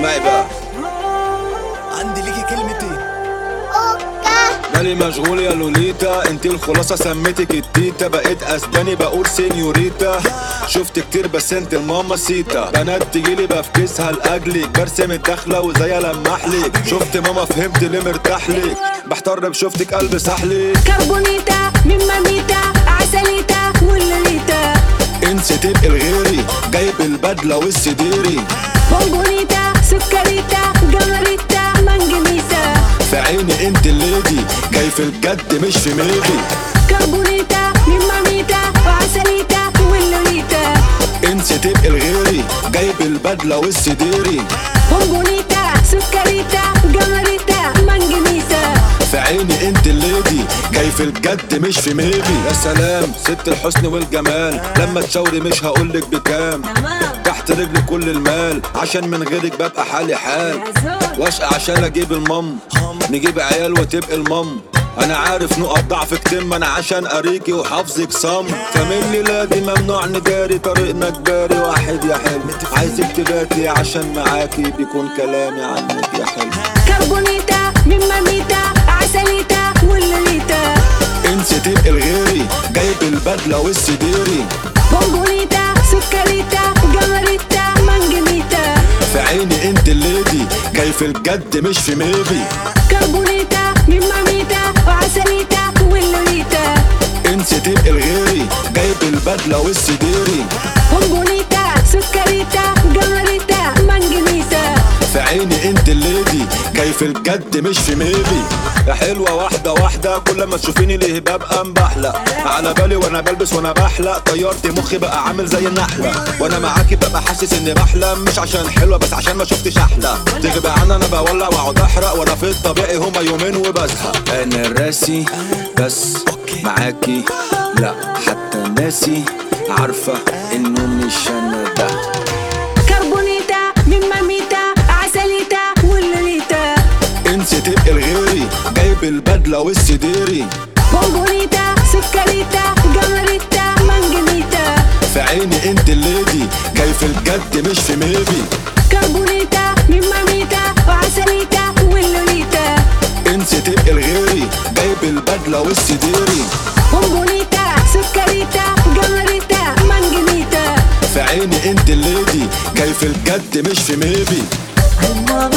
اسمعي بقى عندي ليكي كلمتين مالي مشغول يا لوليتا انت الخلاصة سميتك التيتا بقيت اسباني بقول سينيوريتا شفت كتير بس انت الماما سيتا بنات تجيلي بفكسها لاجلك برسم الدخلة وزي لمحلك شفت ماما فهمت ليه مرتاحلك بحتر بشوفتك قلب سحلك كربونيتا من ماميتا عسليتا واللوليتا انسي تبقي الغيري جايب البدلة والسديري بونبونيتا سكريتا جمريتا منجنيسا في عيني انت الليدي جاي في الجد مش في ميبي كربونيتا من ماميتا وعسليتا واللوليتا انسي تبقي الغيري جايب البدلة والسديري بونبونيتا سكريتا جمريتا منجنيسا في عيني انت الليدي جاي في الجد مش في ميبي يا سلام ست الحسن والجمال لما تشاوري مش هقولك بكام تحت رجلي كل المال عشان من غيرك ببقى حالي حال واشقى عشان اجيب المم نجيب عيال وتبقى المم انا عارف نقط ضعفك تم انا عشان اريكي وحافظك صم فمني لا دي ممنوع نداري طريقنا جباري واحد يا حلم عايزك تباتي عشان معاكي بيكون كلامي عنك يا حلم كربونيتا من ماميتا عسليتا واللوليتا انسي تبقي الغيري جايب البدلة والسديري بونبونيتا سكريتا جمريتا منجنيتا في عيني انت الليدي جاي في الجد مش في ميبي كربونيتا من ماميتا وعسليتا واللوليتا انسي تبقي الغيري جايب البدلة والسديري بونبونيتا سكريتا جمريتا منجنيسا في عيني انت الليدي جاي في الجد مش في ميبي يا حلوة واحدة واحدة كل ما تشوفيني ليه ببقى مبحلق على بالي وانا بلبس وانا بحلق طيرت مخي بقى عامل زي النحلة وانا معاكي ببقى حاسس اني بحلم مش عشان حلوة بس عشان ما شفتش احلى تغيب عني انا بولع واقعد احرق وانا في الطبيعي هما يومين وبزهق انا راسي بس معاكي لا حتى ناسي عارفة انه مش انا ده كربونيتا من ماميتا عسليتا واللوليتا انسي تبقي الغيري جايب البدلة والسديري بونبونيتا سكريتا جمريتا منجنيتا في عيني انت الليدي جاي في الجد مش في ميبي كربونيتا من ماميتا وعسليتا واللوليتا انسي تبقي الغيري جايب البدلة والسديري بونبونيتا سكريتا جمريتا منجنيتا في عيني انت الليدي جاي في الجد مش في ميبي الماما